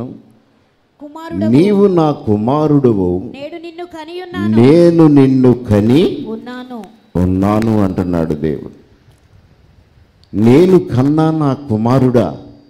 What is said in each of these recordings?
వచనం కుమారుడు నీవు నా కుమారుడువు నేడు నిన్ను కనియున్నాను నేను నిన్ను కని ఉన్నాను ఉన్నాను అంటున్నాడు దేవుడు నేను కన్నా నా కుమారుడా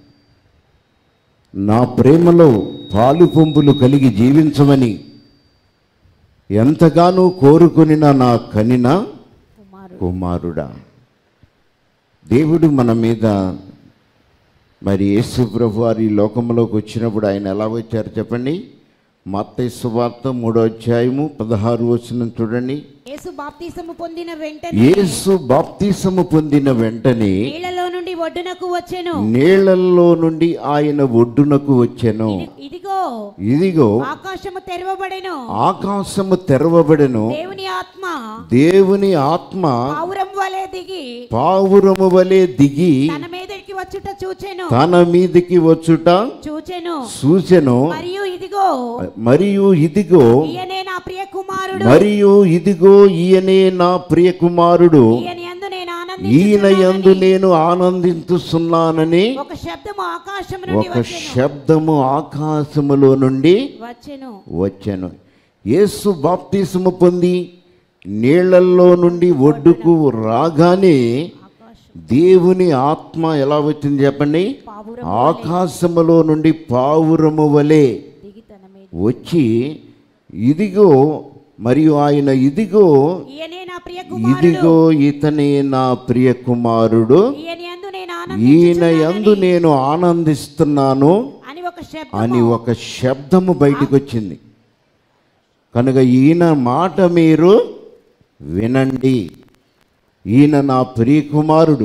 నా ప్రేమలో పాలు పొంపులు కలిగి జీవించమని ఎంతగానో కోరుకొనిన నా కనిన కుమారుడు కుమారుడా దేవుడు మన మీద మరి యేసు ప్రభు వారి లోకంలోకి వచ్చినప్పుడు ఆయన ఎలా వచ్చారు చెప్పండి మత్తయి సువార్త మూడో అధ్యాయము పదహారు వచనం చూడండి యేసు బాప్తిసము పొందిన వెంటనే యేసు బాప్తిసము పొందిన వెంటనే నీళ్లలో నుండి ఒడ్డునకు వచ్చెను నీళ్లలో నుండి ఆయన ఒడ్డునకు వచ్చెను ఇది- ఇదిగో ఇదిగో ఆకాశము తెరవబడెను ఆకాశము తెరవబడెను దేవుని ఆత్మ దేవుని ఆత్మ పావురం వలె దిగి పావురము వలె దిగి తన మీదకి వచ్చుట చూచెను తన మీదికి వచ్చుట చూచెను సూచెను మరియు ఇదిగో మరియు ఇదిగో ఈయనే నా ప్రియ కుమారుడు మరియు ఇదిగో ఈయనే నా ప్రియ కుమారుడు ఈయన యందు నేను ఈయన యందు ఆనందించుచున్నానని నేను ఆనందించుతున్నానని ఒక శబ్దము ఆకాశము నుండి ఒక వచ్చెను శబ్దము ఆకాశములో నుండి వచ్చెను వచ్చాను యేసు బాప్తిసము పొంది నీళ్లల్లో నుండి ఒడ్డుకు రాగానే ఆకాశం దేవుని ఆత్మ ఎలా వచ్చింది చెప్పండి పావురం ఆకాశములో నుండి పావురము వలె దిగి తన మీద వచ్చి ఇదిగో మరియు ఆయన ఇదిగో ఈయనే నా ప్రియ కుమారుడు ఇదిగో ఇతనే నా ప్రియ కుమారుడు ఈయన యందు నేను ఈయన యందు ఆనందించుచున్నానని నేను ఆనందిస్తున్నాను అని ఒక శబ్దం అని ఒక శబ్దము బయటికి వచ్చింది కనుక ఈయన మాట మీరు వినండి ఈయన నా ప్రియ కుమారుడు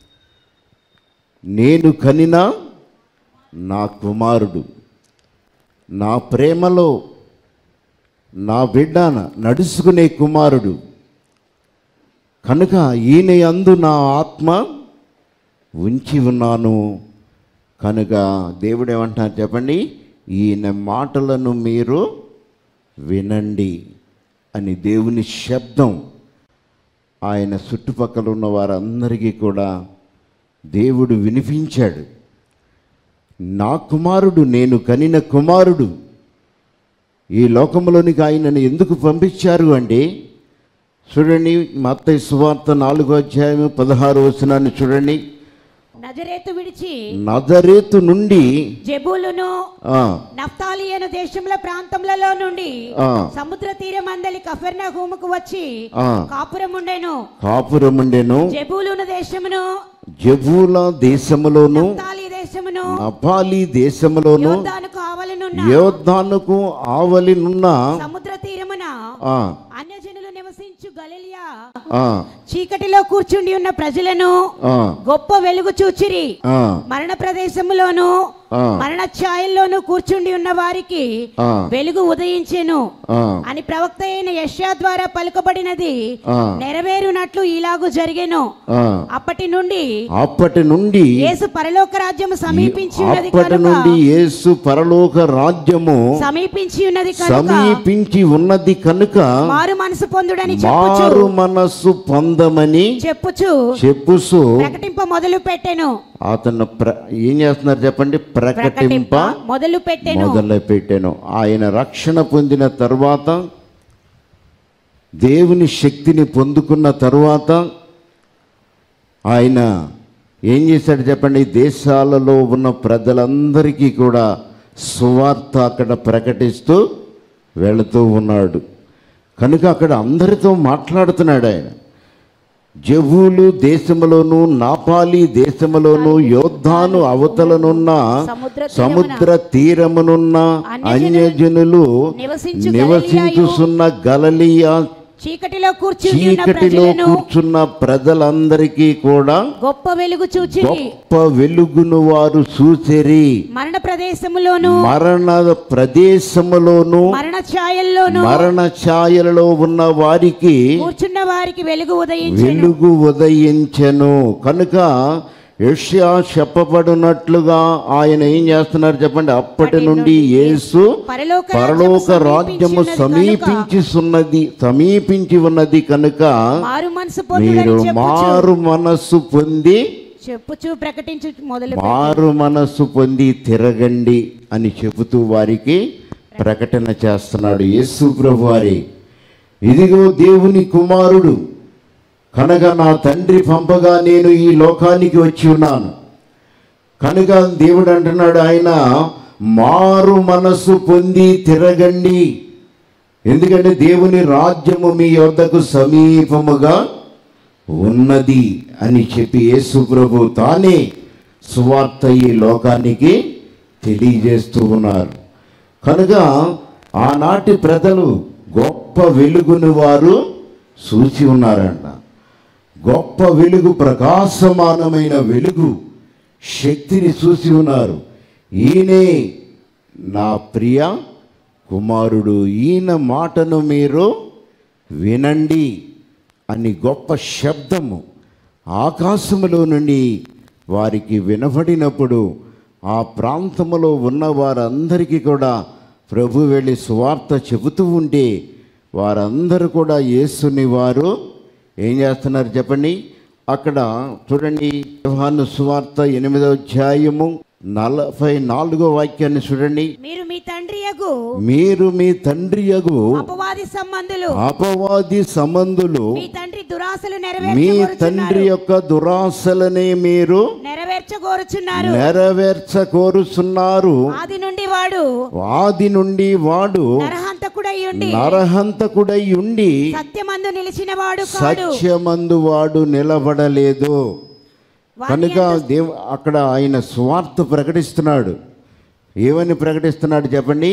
నేను కనిన నా కుమారుడు నా ప్రేమలో నా బిడ్డ నడుచుకునే కుమారుడు కనుక ఈయన యందు నా ఆత్మ ఉంచి ఉన్నాను కనుక దేవుడు ఏమంటున్నారు చెప్పండి ఈయన మాటలను మీరు వినండి అని దేవుని శబ్దం ఆయన చుట్టుపక్కల ఉన్న వారందరికీ కూడా దేవుడు వినిపించాడు నా కుమారుడు నేను కనిన కుమారుడు ఈ లోకంలోనికి ఆయనను ఎందుకు పంపించారు అంటే చూడండి మత్తయి సువార్త నాలుగో అధ్యాయం పదహారు వచనాన్ని చూడండి నజరేతు విడిచి నజరేతు నుండి జబూలును ఆ, నఫ్తాలి అను దేశముల ప్రాంతములలో నుండి ఆ. సముద్ర తీరం అందలి కఫర్నహూముకు వచ్చి ఆ. కాపురముండెను కాపురముండెను జబూలును దేశమును జబూల దేశములోను నఫ్తాలి దేశమును నపాలి దేశములోను యోర్దానుకు ఆవలనున్న యోద్ధానుకు ఆవలినున్న సముద్ర తీరమున ఆ, అన్యజనులు నివసించు గలిలియా ఆ, చీకటిలో కూర్చుండి ఉన్న ప్రజలను ఆ, గొప్ప వెలుగు చూచిరి ఆ, మరణ ప్రదేశములోను ఆ. మరణ ఛాయల్లోను కూర్చుండి ఉన్న వారికి ఆ. వెలుగు ఉదయించెను ఆ, అని ప్రవక్త అయిన యష్యా ద్వారా పలుకబడినది ఆ. నెరవేరునట్లు ఇలాగు జరిగెను ఆ. అప్పటి నుండి అప్పటి నుండి యేసు పరలోక రాజ్యము సమీపించి ఉన్నది అప్పటి కనుక నుండి యేసు పరలోక రాజ్యము సమీపించి ఉన్నది కనుక సమీపించి ఉన్నది కనుక మారు మనసు పొందుడని చెప్పుచు మారు మనస్సు పొందమని చెప్పుచు చెప్పుసు ప్రకటింప మొదలు పెట్టెను అతను ప్ర ఏం చేస్తున్నారు చెప్పండి ప్రకటింప మొదలు పెట్టెను మొదలు పెట్టాను ఆయన రక్షణ పొందిన తరువాత దేవుని శక్తిని పొందుకున్న తరువాత ఆయన ఏం చేశాడు చెప్పండి దేశాలలో ఉన్న ప్రజలందరికీ కూడా సువార్త అక్కడ ప్రకటిస్తూ వెళుతూ ఉన్నాడు కనుక అక్కడ అందరితో మాట్లాడుతున్నాడు ఆయన జబూలు దేశములోను నాపాలి దేశములోను యోద్ధాను అవతలనున్న సముద్ర తీరమున సముద్ర తీరమునున్న అన్యజనులు నివసించు నివసించుచున్న గలలియా చీకటిలో కూర్చుని ఉన్న చీకటిలో ప్రజలను కూర్చున్న ప్రజలందరికీ కూడా గొప్ప వెలుగు చూచిరి గొప్ప వెలుగును వారు చూసిరి మరణ ప్రదేశములోను మరణ ప్రదేశములోను మరణ ఛాయల్లోను మరణ ఛాయలలో ఉన్న వారికి కూర్చున్న వారికి వెలుగు ఉదయించెను వెలుగు ఉదయించెను కనుక యష్యా చెప్పబడినట్లుగా ఆయన ఏం చేస్తున్నారు చెప్పండి అప్పటి నుండి యేసు పరలోక పరలోక రాజ్యము సమీపించి ఉన్నది సమీపించి ఉన్నది కనుక మారు మనసు మీరు పొందుడని చెప్పుచు మారు మనస్సు పొంది చెప్పుచు ప్రకటించు మొదలు మారు మనస్సు పొంది తిరగండి అని చెబుతూ వారికి ప్రకటన చేస్తున్నాడు యేసు ప్రభు వారి ఇదిగో దేవుని కుమారుడు కనుక నా తండ్రి పంపగా నేను ఈ లోకానికి వచ్చి ఉన్నాను కనుక దేవుడు అంటున్నాడు ఆయన మారు మనస్సు పొంది తిరగండి ఎందుకంటే దేవుని రాజ్యము మీ యొద్దకు సమీపముగా ఉన్నది అని చెప్పి యేసు ప్రభు తానే సువార్త ఈ లోకానికి తెలియజేస్తూ ఉన్నారు కనుక ఆనాటి ప్రజలు గొప్ప వెలుగును వారు చూసి ఉన్నారంట గొప్ప వెలుగు ప్రకాశమానమైన వెలుగు శక్తిని చూసి ఉన్నారు ఈయనే నా ప్రియ కుమారుడు ఈయన మాటను మీరు వినండి అని గొప్ప శబ్దము ఆకాశములో నుండి వారికి వినబడినప్పుడు ఆ ప్రాంతములో ఉన్న వారందరికీ కూడా ప్రభు వెళ్ళి సువార్త చెబుతూ ఉంటే వారందరూ కూడా యేసుని వారు ఏం చేస్తున్నారు చెప్పండి అక్కడ చూడండి యోహాను సువార్త ఎనిమిదవ అధ్యాయము నలభై నాలుగో వాక్యాన్ని చూడండి మీరు మీ తండ్రి యగు మీరు మీ తండ్రి యగు అపవాది సంబంధులు అపవాది సంబంధులు మీ తండ్రి దురాశలు మీ తండ్రి నెరవేర్చగోరుచున్నారు యొక్క దురాశలనే మీరు నెరవేర్చగోరుచున్నారు నెరవేర్చ కోరుచున్నారు ఆది నుండి వాడు ఆది నుండి వాడు నరహంతకుడై ఉండి నరహంతకుడై ఉండి సత్యమందు నిలిచిన వాడు కాడు సత్యమందు వాడు నిలబడలేదు వాని కనుక యందు దేవ అక్కడ ఆయన స్వార్థ ప్రకటిస్తున్నాడు ఏమని ప్రకటిస్తున్నాడు చెప్పండి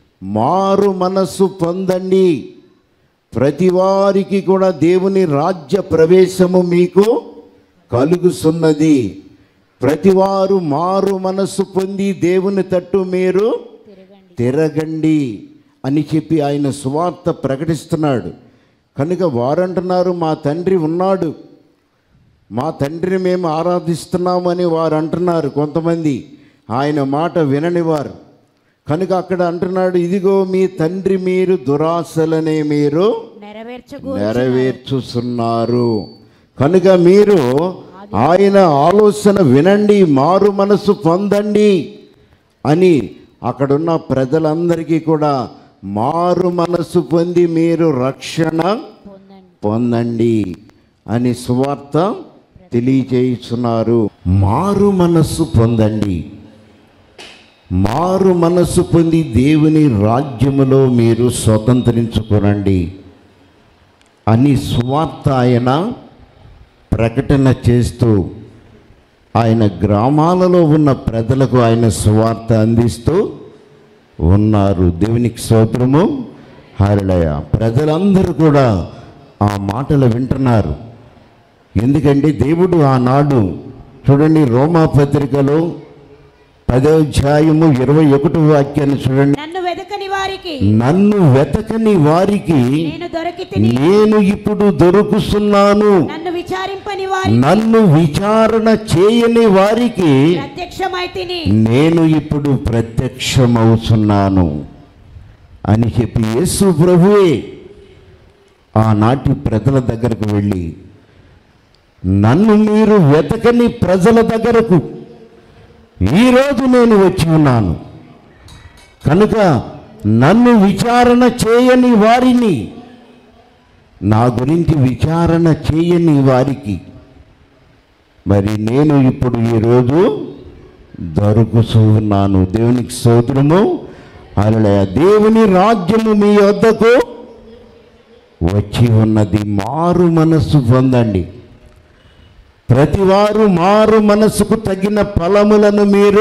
మారు మనస్సు పొందండి ప్రతి వారికి కూడా దేవుని రాజ్య ప్రవేశము మీకు కలుగుతున్నది ప్రతివారు మారు మనస్సు పొంది దేవుని తట్టు మీరు తిరగండి అని చెప్పి ఆయన సువార్త ప్రకటిస్తున్నాడు కనుక వారంటున్నారు మా తండ్రి ఉన్నాడు మా తండ్రిని మేము ఆరాధిస్తున్నామని వారు అంటున్నారు కొంతమంది ఆయన మాట వినని వారు కనుక అక్కడ అంటున్నాడు ఇదిగో మీ తండ్రి మీరు దురాశలనే మీరు నెరవేర్చగో నెరవేర్చుతున్నారు కనుక మీరు ఆయన ఆలోచన వినండి మారు మనసు పొందండి అని అక్కడున్న ప్రజలందరికీ కూడా మారు మనసు పొంది మీరు రక్షణ పొందండి అని సువార్త తెలియచేస్తున్నారు మారు మనస్సు పొందండి మారు మనస్సు పొంది దేవుని రాజ్యములో మీరు స్వతంత్రించుకోనండి అని సువార్త ఆయన ప్రకటన చేస్తూ ఆయన గ్రామాలలో ఉన్న ప్రజలకు ఆయన సువార్త అందిస్తూ ఉన్నారు దేవునికి స్తోత్రము హరళయ ప్రజలందరూ కూడా ఆ మాటలు వింటున్నారు ఎందుకంటే దేవుడు ఆనాడు చూడండి రోమా పత్రికలో పదో అధ్యాయము ఇరవై ఒకటో వాక్యాన్ని చూడండి నన్ను వెదకని వారికి నన్ను వెతకని వారికి నేను దొరికితిని నేను ఇప్పుడు దొరుకుతున్నాను నన్ను విచారింపని వారి నన్ను విచారణ చేయని వారికి ప్రత్యక్షమైతిని నేను ఇప్పుడు ప్రత్యక్షమవుతున్నాను అని చెప్పి యేసు ప్రభువే ఆనాటి ప్రజల దగ్గరకు వెళ్ళి నన్ను మీరు వెతకని ప్రజల దగ్గరకు ఈరోజు నేను వచ్చి ఉన్నాను కనుక నన్ను విచారణ చేయని వారిని నా గురించి విచారణ చేయని వారికి మరి నేను ఇప్పుడు ఈరోజు దొరుకుతూ ఉన్నాను దేవునికి సోదరము అలయ దేవుని రాజ్యము మీ వద్దకు వచ్చి ఉన్నది మారు మనస్సు పొందండి ప్రతివారు మారు మనసుకు తగిన ఫలములను మీరు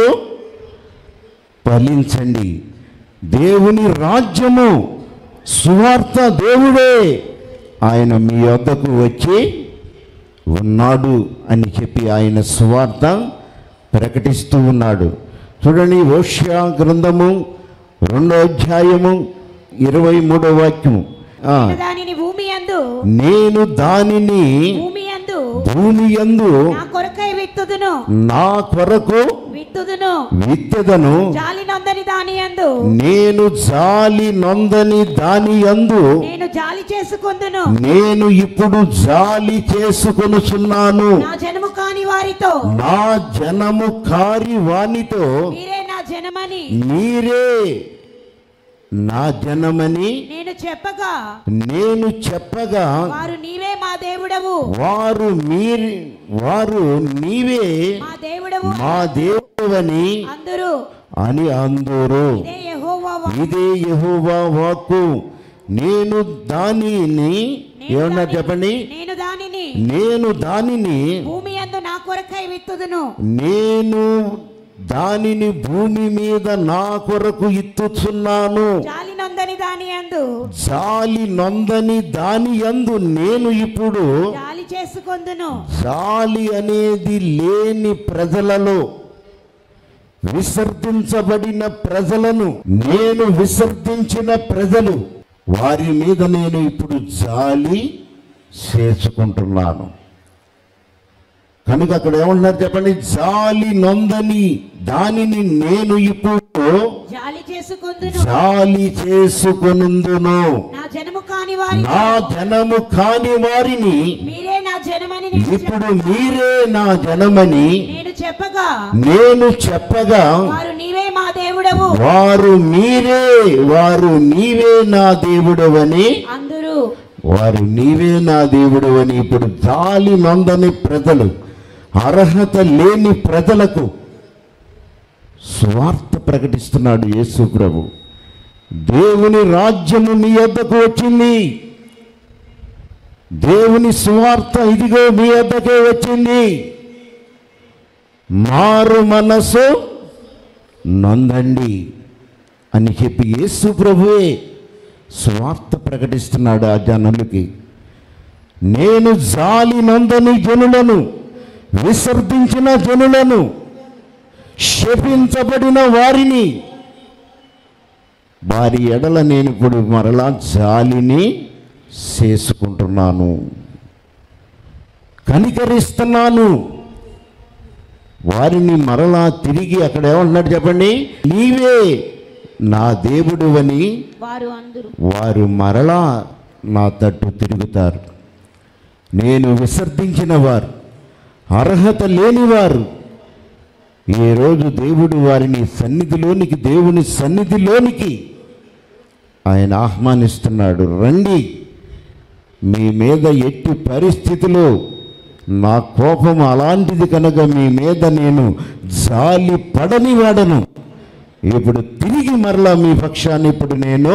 ఫలించండి దేవుని రాజ్యము సువార్త దేవుడే ఆయన మీ వద్దకు వచ్చి ఉన్నాడు అని చెప్పి ఆయన సువార్త ప్రకటిస్తూ ఉన్నాడు చూడండి ఓష్యా గ్రంథము రెండో అధ్యాయము ఇరవై మూడో వాక్యము ఆ, దానిని భూమి యందు నేను దానిని భూమి యందు భూమి యందు నా కొరకై విత్తుదును నా కొరకు విత్తుదును విత్తెదను జాలి నొందని దాని యందు నేను జాలి నొందని దాని యందు నేను జాలి చేసుకుందును నేను ఇప్పుడు జాలి చేసుకొనుచున్నాను నా జనము కాని వారితో నా జనము కారి వానితో మీరే నా జనమని మీరే నా జనమని నేను చెప్పగా నేను చెప్పగా వారు నీవే మా దేవుడవు వారు మీరి వారు నీవే మా దేవుడవు మా దేవుడవని అందరూ అని అందరూ ఇదే యెహోవా వా- ఇదే యెహోవా వాక్కు నేను దానిని ఏమన్నా చెప్పండి నేను దానిని నేను దానిని భూమి యందు నా కొరకై విత్తుదును నేను దానిని భూమి మీద నా కొరకు ఇత్తుచున్నాను జాలి నొందని దాని యందు జాలి నొందని దాని యందు నేను ఇప్పుడు జాలి చేసుకొందును జాలి అనేది లేని ప్రజలలో విసర్జించబడిన ప్రజలను నేను విసర్జించిన ప్రజలు వారి మీద నేను ఇప్పుడు జాలి చేసుకుంటున్నాను కనుక అక్కడ ఏమంటున్నారు చెప్పండి జాలి నొందని దానిని నేను ఇప్పుడు జాలి చేసుకొందును జాలి చేసుకొనుందును నా జనము కాని వారి నా జనము కాని వారిని మీరే నా జనమని నేను ఇప్పుడు మీరే నా జనమని నేను చెప్పగా నేను చెప్పగా వారు నీవే మా దేవుడవు వారు మీరే వారు నీవే నా దేవుడవని అందరూ వారు నీవే నా దేవుడవని ఇప్పుడు జాలి నొందని ప్రజలు అర్హత లేని ప్రజలకు స్వార్థ ప్రకటిస్తున్నాడు యేసు ప్రభు దేవుని రాజ్యము మీ వద్దకు వచ్చింది దేవుని సువార్త ఇదిగో మీ వద్దకే వచ్చింది మారు మనసు నొందండి అని చెప్పి యేసు ప్రభువే స్వార్థ ప్రకటిస్తున్నాడు ఆ జనులకి నేను జాలి నొందని జనులను విసర్జించిన జనులను శపించబడిన వారిని వారి ఎడల నేను ఇప్పుడు మరలా జాలిని చేసుకుంటున్నాను కనికరిస్తున్నాను వారిని మరలా తిరిగి అక్కడ ఏమంటున్నాడు చెప్పండి నీవే నా దేవుడు అని వారు అందరూ వారు మరలా నా తట్టు తిరుగుతారు నేను విసర్జించిన వారు అర్హత లేనివారు ఈ రోజు దేవుడు వారిని సన్నిధిలోనికి దేవుని సన్నిధిలోనికి ఆయన ఆహ్వానిస్తున్నాడు రండి మీ మీద ఎట్టి పరిస్థితిలో నా కోపం అలాంటిది కనుక మీ మీద నేను జాలి పడని వాడను ఇప్పుడు తిరిగి మరలా మీ పక్షాన్ని ఇప్పుడు నేను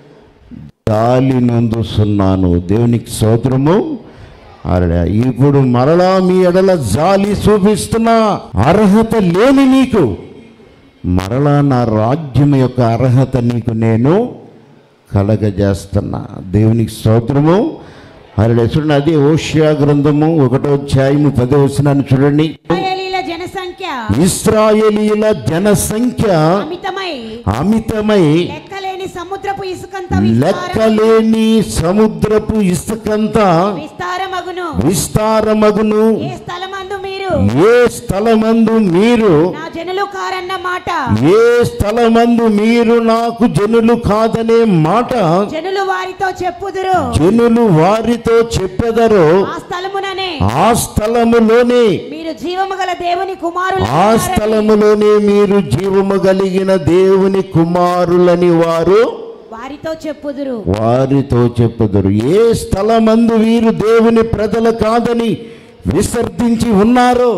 జాలి నొందుస్తున్నాను దేవునికి స్తోత్రము అరే ఇప్పుడు మరలా మీ ఎడల జాలి చూపిస్తున్నా అర్హత లేని నీకు మరలా నా రాజ్యం యొక్క అర్హత నీకు నేను కలగజేస్తున్నా దేవునికి స్తోత్రము అరే చూడండి అది ఓషియా గ్రంథము ఒకటో అధ్యాయము పదో వచనాన్ని చూడండి ఇశ్రాయేలీల జనసంఖ్య ఇస్రాయేలీల జనసంఖ్య అమితమై అమితమై లెక్కలేని సముద్రపు ఇసుకంత విస్తారం లెక్కలేని సముద్రపు ఇసుకంతా విస్తారమగును విస్తారమగును ఏ స్థలమందు మీరు ఏ స్థలమందు మీరు నా జనులు కారన్న మాట ఏ స్థలమందు మీరు నాకు జనులు కాదనే మాట జనులు వారితో చెప్పుదురు జనులు వారితో చెప్పెదరో ఆ స్థలముననే ఆ స్థలములోనే మీరు జీవము గల దేవుని కుమారులు ఆ స్థలములోనే మీరు జీవము కలిగిన దేవుని కుమారులని వారు వారితో చెప్పుదురు వారితో చెప్పుదురు ఏ స్థలమందు వీరు దేవుని ప్రజలు కాదని విసర్జించి ఉన్నారో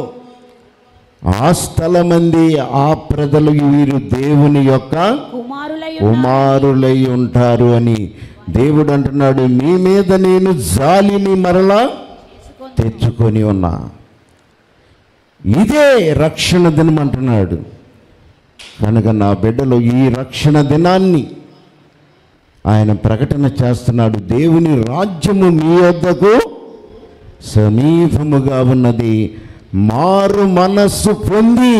ఆ స్థలమంది ఆ ప్రజలు వీరు దేవుని యొక్క కుమారులై ఉన్నారు. కుమారులై ఉంటారు అని దేవుడు అంటున్నాడు మీ మీద నేను జాలిని మరలా తెచ్చుకొని ఉన్నా ఇదే రక్షణ దినం అంటున్నాడు కనుక నా బిడ్డలు ఈ రక్షణ దినాన్ని ఆయన ప్రకటన చేస్తున్నాడు దేవుని రాజ్యము మీ వద్దకు సమీపముగా ఉన్నది మారు మనస్సు పొంది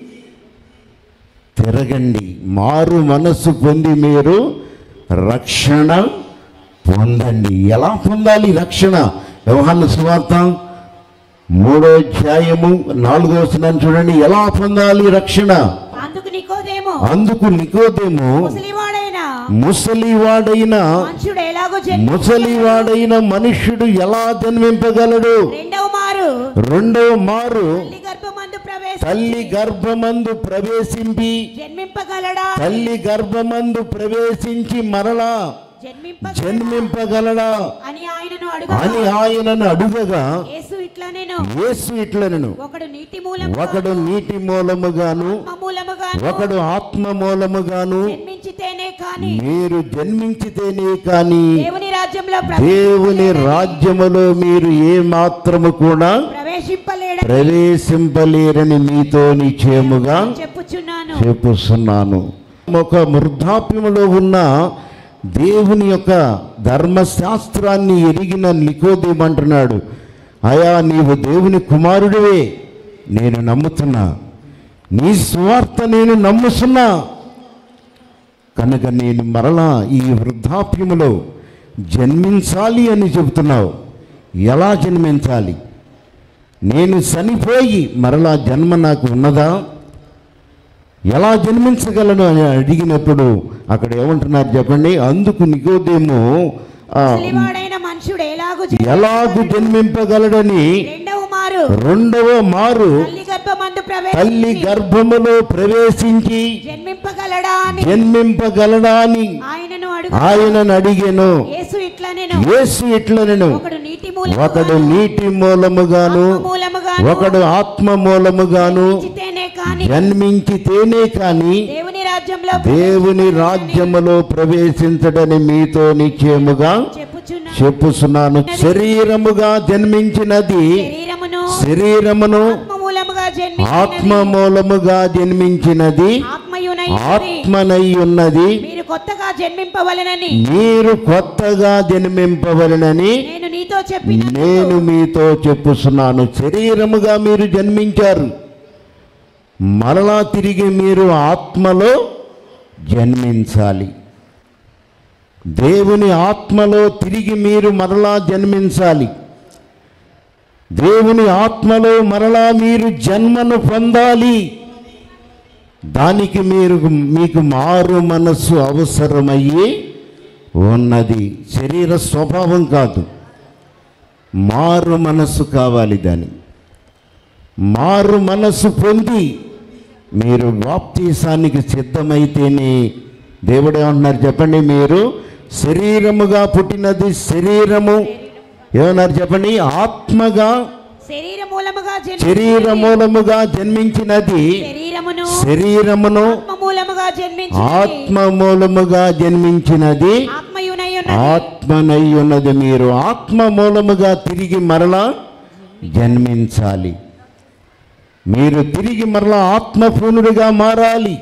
తిరగండి మారు మనస్సు పొంది మీరు రక్షణ పొందండి ఎలా పొందాలి రక్షణ వ్యవహార సువార్త మూడో అధ్యాయము నాలుగో వచనాన్ని చూడండి ఎలా పొందాలి రక్షణ అందుకు నికోదేమో అందుకు నికోదేము ముసలివాడైన ముసలివాడైన మనుషుడు ఎలాగో జన్మ ముసలివాడైన మనుష్యుడు ఎలా జన్మింపగలడు రెండవ మారు రెండవ మారు తల్లి గర్భమందు ప్రవేశ తల్లి గర్భమందు ప్రవేశింపి జన్మింపగలడా తల్లి గర్భమందు ప్రవేశించి మరలా జన్మింప జన్మింపగలడా అని ఆయనను అని అడుగు ఆయనను అడుగగా యేసు ఇట్లా నేను యేసు ఇట్లనను ఒకడు నీటి మూలం ఒకడు నీటి మూలముగాను మూలముగా ఒకడు ఆత్మ మూలముగాను జన్మించితేనే కాని మీరు జన్మించితేనే కాని దేవుని రాజ్యంలో దేవుని రాజ్యములో మీరు ఏ మాత్రము కూడా ప్రవేశింపలేడని ప్రవేశింపలేరని మీతో నిశ్చయముగా చెప్పుచున్నాను చెప్పుస్తున్నాను ఒక వృద్ధాప్యములో ఉన్న దేవుని యొక్క ధర్మశాస్త్రాన్ని ఎరిగిన నికోదేమంటున్నాడు అయా నీవు దేవుని కుమారుడివే నేను నమ్ముతున్నా నీ స్వార్థ నేను నమ్ముతున్నా కనుక నేను మరలా ఈ వృద్ధాప్యములో జన్మించాలి అని చెబుతున్నావు ఎలా జన్మించాలి నేను చనిపోయి మరలా జన్మ నాకు ఉన్నదా ఎలా జన్మించగలను అని అడిగినప్పుడు అక్కడ ఏమంటున్నారు చెప్పండి అందుకు నికోదేమో ఆ, ముసలివాడైన మనుషుడు ఎలాగు ఎలాగు జన్మింపగలడని రెండవ మారు రెండవ మారు తల్లి గర్భమందు తల్లి ప్రవేశించి గర్భములో ప్రవేశించి జన్మింపగలడా అని జన్మింపగలడా అని ఆయనను అడుగు ఆయనను అడిగాను యేసు ఇట్లా నేను యేసు ఇట్లనెను ఒకడు నీటి మూలం ఒకడు నీటి మూలముగాను మూలముగా ఒకడు ఆత్మ మూలముగాను జన్మించితేనే కాని జన్మించితేనే కాని దేవుని రాజ్యంలో దేవుని రాజ్యములో ప్రవేశించడని మీతో నిశ్చయముగా చెప్పుచున్నా చెప్పుచున్నాను శరీరముగా జన్మించినది శరీరమును శరీరమును ఆత్మ మూలముగా ఆత్మ జన్మించినది మూలముగా జన్మించినది ఆత్మయునై ఆత్మనై ఉన్నది మీరు కొత్తగా జన్మింపవలెనని మీరు కొత్తగా జన్మింపవలనని నేను నీతో చెప్పిన నేను మీతో చెప్పుచున్నాను శరీరముగా మీరు జన్మించారు మరలా తిరిగి మీరు ఆత్మలో జన్మించాలి దేవుని ఆత్మలో తిరిగి మీరు మరలా జన్మించాలి దేవుని ఆత్మలో మరలా మీరు జన్మను పొందాలి దానికి మీరు మీకు మారు మనస్సు అవసరమయ్యి ఉన్నది శరీర స్వభావం కాదు మారు మనస్సు కావాలి దాని మారు మనస్సు పొంది మీరు బాప్తీసానికి సిద్ధమైతేనే దేవుడు ఏమంటున్నారు చెప్పండి మీరు శరీరముగా పుట్టినది శరీరము ఏమన్నారు చెప్పండి ఆత్మగా శరీర మూలముగా శరీర జన్మించినది మూలముగా జన్మించినది శరీరమును శరీరమును ఆత్మ మూలముగా జన్మించినది ఆత్మ మూలముగా జన్మించినది ఆత్మయునై ఉన్నది ఆత్మనై ఉన్నది మీరు ఆత్మ మూలముగా తిరిగి మరలా జన్మించాలి మీరు తిరిగి మరలా ఆత్మపూర్ణుడిగా మారాలి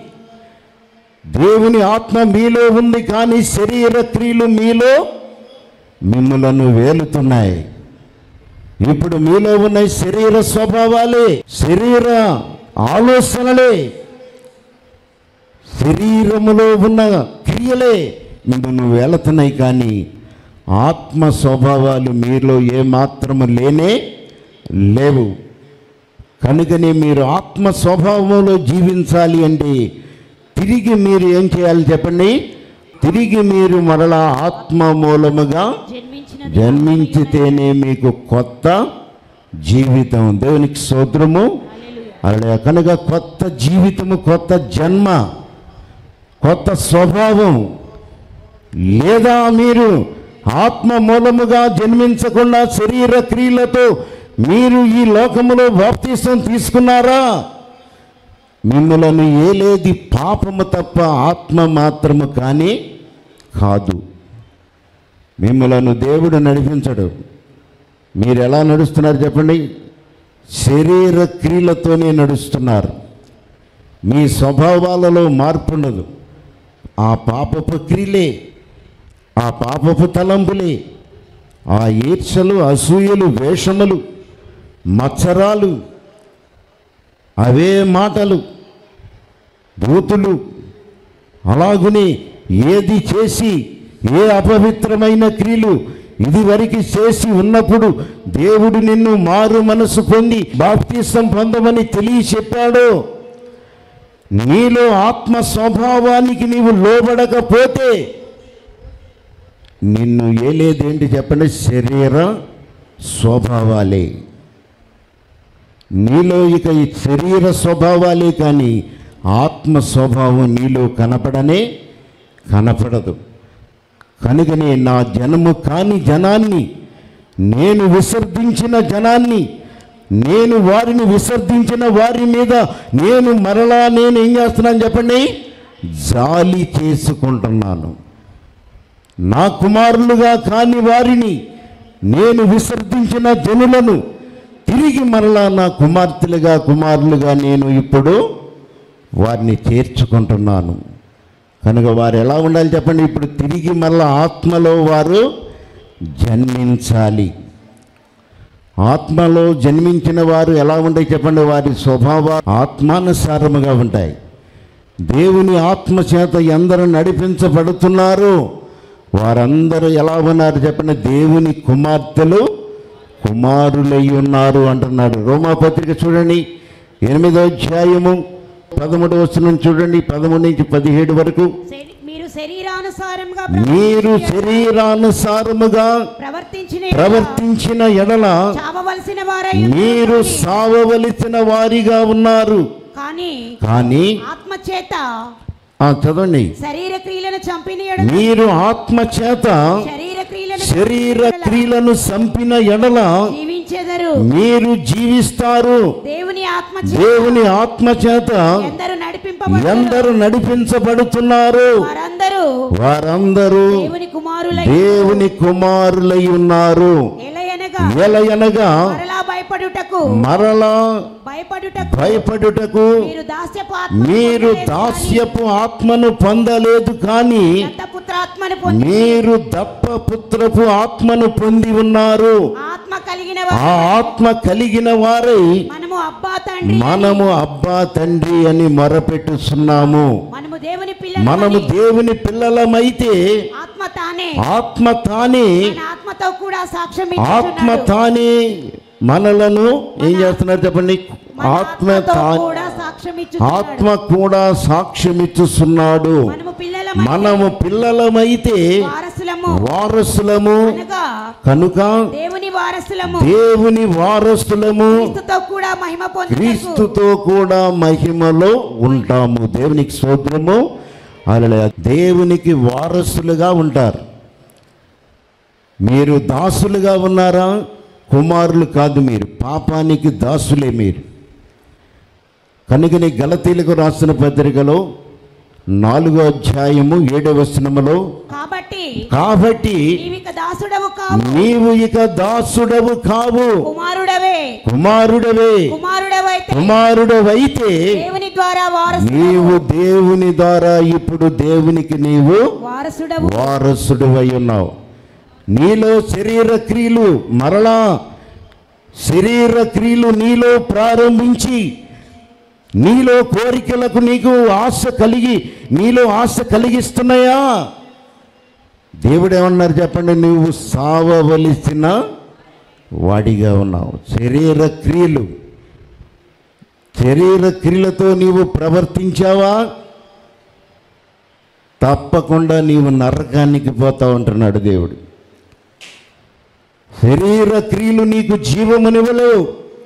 దేవుని ఆత్మ మీలో ఉంది కానీ శరీర క్రియలు మీలో మిమ్మలను వేలుతున్నాయి ఇప్పుడు మీలో ఉన్న శరీర స్వభావాలే శరీర ఆలోచనలే శరీరములో ఉన్న క్రియలే మిమ్మల్ని వెళుతున్నాయి కానీ ఆత్మ స్వభావాలు మీలో ఏమాత్రము లేనే లేవు కనుకనే మీరు ఆత్మ స్వభావంలో జీవించాలి అంటే తిరిగి మీరు ఏం చేయాలి చెప్పండి తిరిగి మీరు మరలా ఆత్మ మూలముగా జన్మించినది జన్మించితేనే మీకు కొత్త జీవితం దేవునికి సోద్రము అలా కనుక కొత్త జీవితము కొత్త జన్మ కొత్త స్వభావం లేదా మీరు ఆత్మ మూలముగా జన్మించకుండా శరీర క్రియలతో మీరు ఈ లోకములో బాప్తీసం తీసుకున్నారా మిమ్మలను ఏలేది పాపము తప్ప ఆత్మ మాత్రము కానీ కాదు మిమ్మలను దేవుడు నడిపించడు మీరు ఎలా నడుస్తున్నారు చెప్పండి శరీర క్రియలతోనే నడుస్తున్నారు మీ స్వభావాలలో మార్పు ఉండదు ఆ పాపపు క్రియలే ఆ పాపపు తలంపులే ఆ ఈర్షలు అసూయలు వేషములు మత్సరాలు అవే మాటలు బూతులు అలాగునే ఏది చేసి ఏ అపవిత్రమైన క్రియలు ఇదివరకు చేసి ఉన్నప్పుడు దేవుడు నిన్ను మారు మనసు పొంది బాప్తీసం పొందమని తెలియ చెప్పాడో నీలో ఆత్మ స్వభావానికి నీవు లోబడకపోతే నిన్ను ఏలేదేంటి చెప్పండి శరీర స్వభావాలే నీలో ఇక ఈ శరీర స్వభావాలే కానీ ఆత్మ స్వభావం నీలో కనపడనే కనపడదు కనుకనే నా జనము కాని జనాన్ని నేను విసర్జించిన జనాన్ని నేను వారిని విసర్జించిన వారి మీద నేను మరలా నేను ఏం చేస్తున్నాను చెప్పండి జాలి చేసుకుంటున్నాను నా కుమారులుగా కాని వారిని నేను విసర్జించిన జనులను తిరిగి మరలా నా కుమార్తెలుగా కుమారులుగా నేను ఇప్పుడు వారిని చేర్చుకుంటున్నాను కనుక వారు ఎలా ఉండాలి చెప్పండి ఇప్పుడు తిరిగి మరలా ఆత్మలో వారు జన్మించాలి ఆత్మలో జన్మించిన వారు ఎలా ఉంటాయి చెప్పండి వారి స్వభావ ఆత్మానుసారముగా ఉంటాయి దేవుని ఆత్మ చేత ఎందరు నడిపించబడుతున్నారు వారందరూ ఎలా ఉన్నారు చెప్పండి దేవుని కుమార్తెలు కుమారులై ఉన్నారు అంటున్నాడు రోమాపత్రిక చూడండి ఎనిమిదో అధ్యాయము పదమూడు వచనం చూడండి పదమూడు నుంచి పదిహేడు వరకు శరీ- మీరు శరీరానుసారంగా మీరు శరీరానుసారముగా ప్రవర్తించిన ఎడల ప్రవర్తించిన ఎడల చావవలసిన వారై మీరు సావవలసిన వారిగా ఉన్నారు కానీ కానీ ఆత్మ చేత ఆ, చదవండి శరీర క్రియలను చంపిన ఎడల మీరు ఆత్మ చేత శరీర క్రియలను శరీర క్రియలను సంపిన ఎడల జీవించెదరు మీరు జీవిస్తారు దేవుని ఆత్మ చేత దేవుని ఆత్మ చేత ఎందరు నడిపింపబడు ఎందరు నడిపించబడుతున్నారు వారందరూ వారందరూ దేవుని కుమారులై దేవుని కుమారులై ఉన్నారు ఎలయనగా ఎలయనగా మరలా భయపడుటకు మరలా భయపడుటకు భయపడుటకు మీరు దాస్యపు ఆత్మను మీరు పొందలేదు దాస్యపు ఆత్మను పొందలేదు కానీ కానీ దత్తపుత్రాత్మను పొంది మీరు దప్ప పుత్రపు ఆత్మను పొంది ఉన్నారు ఆత్మ కలిగిన ఆ వారు ఆత్మ కలిగిన వారై మనము అబ్బా తండ్రి మనము అబ్బా తండ్రి అని మొరపెట్టుచున్నాము మనము దేవుని పిల్లలు మనము దేవుని పిల్లలమైతే ఆత్మ తానే ఆత్మ తానే మన ఆత్మతో కూడా సాక్ష్యం ఆత్మ ఇచ్చుచున్నాడు. తానే మనలను ఏం చేస్తున్నారు చెప్పండి మన ఆత్మ ఆత్మతో తా కూడా సాక్ష్యం ఇచ్చుచున్నాడు. ఆత్మ కూడా సాక్ష్యమిచ్చుచున్నాడు మనము పిల్లల మనము పిల్లలమైతే వారసులము వారసులము అనగా కనుక దేవుని వారసులము దేవుని వారసులము క్రీస్తుతో కూడా మహిమ పొందుటకు క్రీస్తుతో కూడా మహిమలో ఉంటాము దేవునికి స్తోత్రము అలా దేవునికి వారసులుగా ఉంటారు మీరు దాసులుగా ఉన్నారా కుమారులు కాదు మీరు పాపానికి దాసులే మీరు కనుకని గలతీలకు రాసిన పత్రికలో నాలుగో అధ్యాయము ఏడవ వచనములో కాబట్టి కాబట్టి నీవిక దాసుడవు కావు నీవు ఇక దాసుడవు కావు కుమారుడవే కుమారుడవే కుమారుడవైతే కుమారుడవైతే దేవుని ద్వారా వారసు నీవు దేవుని ద్వారా ఇప్పుడు దేవునికి నీవు వారసుడవు వారసుడువై ఉన్నావు నీలో శరీర క్రియలు మరలా శరీర క్రియలు నీలో ప్రారంభించి నీలో కోరికలకు నీకు ఆశ కలిగి నీలో ఆశ కలిగిస్తున్నాయా దేవుడు ఏమన్నారు చెప్పండి నువ్వు సావవలసిన వాడిగా ఉన్నావు శరీర క్రియలు శరీర క్రియలతో నీవు ప్రవర్తించావా తప్పకుండా నీవు నరకానికి పోతావు అంటున్నాడు దేవుడు శరీర క్రియలు నీకు జీవమునివ్వలేవు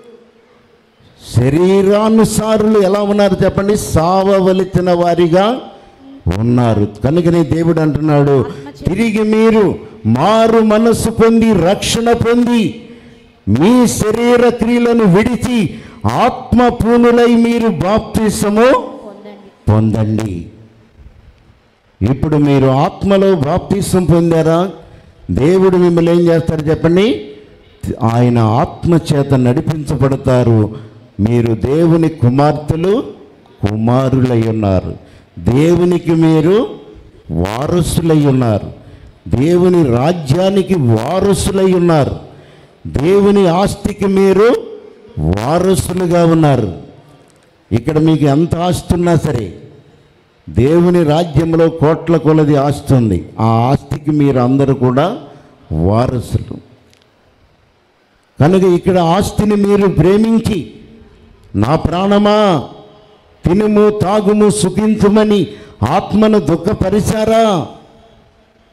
శరీరానుసారులు ఎలా ఉన్నారు చెప్పండి సావవలిచిన వారిగా ఉన్నారు కనుకనే దేవుడు అంటున్నాడు తిరిగి మీరు మారు మనస్సు పొంది రక్షణ పొంది మీ శరీర క్రియలను విడిచి ఆత్మ పూనులై మీరు బాప్తిసము పొందండి పొందండి ఇప్పుడు మీరు ఆత్మలో బాప్తిసం పొందారా దేవుడు మిమ్మల్ని ఏం చేస్తారు చెప్పండి ఆయన ఆత్మ చేత నడిపించబడతారు మీరు దేవుని కుమార్తెలు కుమారులై ఉన్నారు దేవునికి మీరు వారసులై ఉన్నారు దేవుని రాజ్యానికి వారసులై ఉన్నారు దేవుని ఆస్తికి మీరు వారసులుగా ఉన్నారు ఇక్కడ మీకు ఎంత ఆస్తి ఉన్నా సరే దేవుని రాజ్యంలో కోట్ల కొలది ఆస్తి ఉంది ఆ ఆస్తికి మీరు అందరూ కూడా వారసులు కనుక ఇక్కడ ఆస్తిని మీరు ప్రేమించి నా ప్రాణమా తినుము తాగుము సుఖించుమని ఆత్మను దుఃఖపరిచారా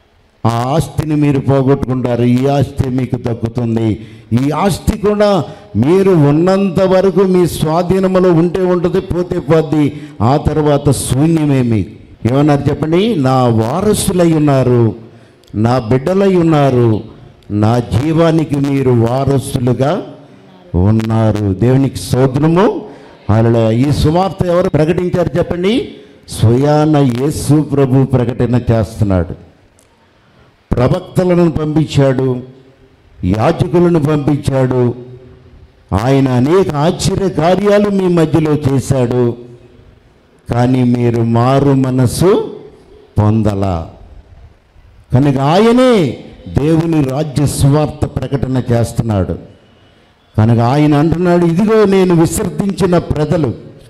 ఆ ఆస్తిని మీరు పోగొట్టుకుంటారు ఈ ఆస్తి మీకు దక్కుతుంది ఈ ఆస్తి కూడా మీరు ఉన్నంత వరకు మీ స్వాధీనంలో ఉంటే ఉంటుంది పోతే పోద్ది ఆ తర్వాత శూన్యమే మీకు ఏమన్నారు చెప్పండి నా వారసులై ఉన్నారు నా బిడ్డలై ఉన్నారు నా జీవానికి మీరు వారసులుగా ఉన్నారు దేవునికి సోదరము అలా ఈ సువార్త ఎవరు ప్రకటించారు చెప్పండి స్వయాన యేసు ప్రభు ప్రకటన చేస్తున్నాడు ప్రవక్తలను పంపించాడు యాజకులను పంపించాడు ఆయన అనేక ఆశ్చర్య కార్యాలు మీ మధ్యలో చేశాడు కానీ మీరు మారు మనసు పొందలా కనుక ఆయనే దేవుని రాజ్య స్వార్థ ప్రకటన చేస్తున్నాడు కనుక ఆయన అంటున్నాడు ఇదిగో నేను విసర్జించిన ప్రజలు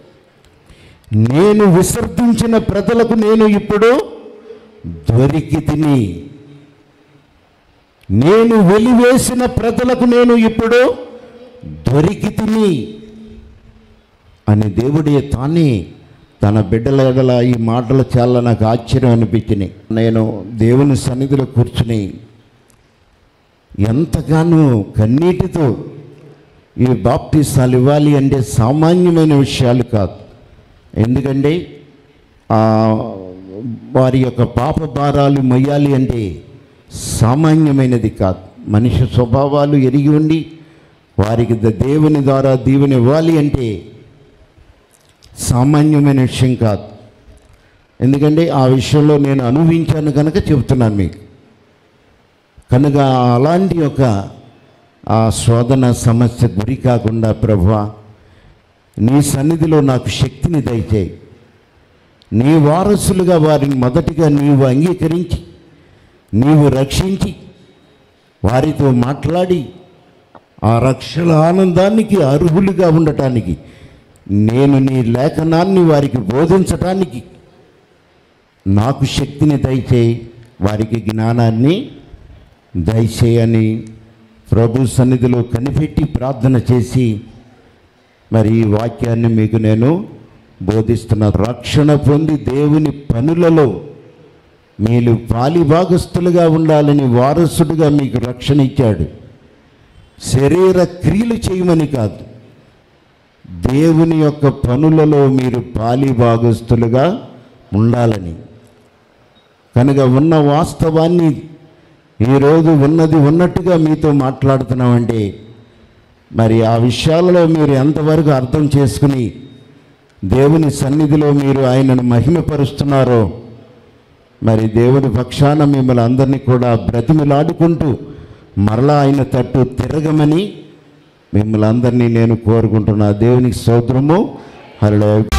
నేను విసర్జించిన ప్రజలకు నేను ఇప్పుడు దొరికి తిని నేను వెలివేసిన ప్రజలకు నేను ఇప్పుడు దొరికి తిని అని దేవుడే తానే తన బిడ్డల ఎడల ఈ మాటలు చాలా నాకు ఆశ్చర్యం అనిపించినాయి నేను దేవుని సన్నిధిలో కూర్చుని ఎంతగానో కన్నీటితో ఈ బాప్టిసాలు ఇవ్వాలి అంటే సామాన్యమైన విషయాలు కాదు ఎందుకంటే ఆ, వారి యొక్క పాప భారాలు మొయ్యాలి అంటే సామాన్యమైనది కాదు మనిషి స్వభావాలు ఎరిగి ఉండి వారికి ద- దేవుని ద్వారా దీవెని ఇవ్వాలి అంటే సామాన్యమైన విషయం కాదు ఎందుకంటే ఆ విషయంలో నేను అనుభవించాను కనుక చెబుతున్నాను మీకు కనుక అలాంటి ఒక ఆ శోధన సమస్య గురి కాకుండా ప్రభువా నీ సన్నిధిలో నాకు శక్తిని దయచేయి నీ వారసులుగా వారిని మొదటిగా నీవు అంగీకరించి నీవు రక్షించి వారితో మాట్లాడి ఆ రక్షణ ఆనందానికి అర్హులుగా ఉండటానికి నేను నీ లేఖనాన్ని వారికి బోధించటానికి నాకు శక్తిని దయచేయి వారికి జ్ఞానాన్ని దయచేయని ప్రభు సన్నిధిలో కనిపెట్టి ప్రార్థన చేసి మరి ఈ వాక్యాన్ని మీకు నేను బోధిస్తున్నా రక్షణ పొంది దేవుని పనులలో మీరు పాలిభాగస్తులుగా ఉండాలని వారసుడుగా మీకు రక్షణ ఇచ్చాడు శరీర క్రియలు చేయమని కాదు దేవుని యొక్క పనులలో మీరు పాలిభాగస్తులుగా ఉండాలని కనుక ఉన్న వాస్తవాన్ని ఈరోజు ఉన్నది ఉన్నట్టుగా మీతో మాట్లాడుతున్నామంటే మరి ఆ విషయాలలో మీరు ఎంతవరకు అర్థం చేసుకుని దేవుని సన్నిధిలో మీరు ఆయనను మహిమపరుస్తున్నారో మరి దేవుని పక్షాన మిమ్మల్ని అందరినీ కూడా బ్రతిమిలాడుకుంటూ మరలా ఆయన తట్టు తిరగమని మిమ్మల్ని అందరినీ నేను కోరుకుంటున్నా దేవునికి స్తోత్రము హలో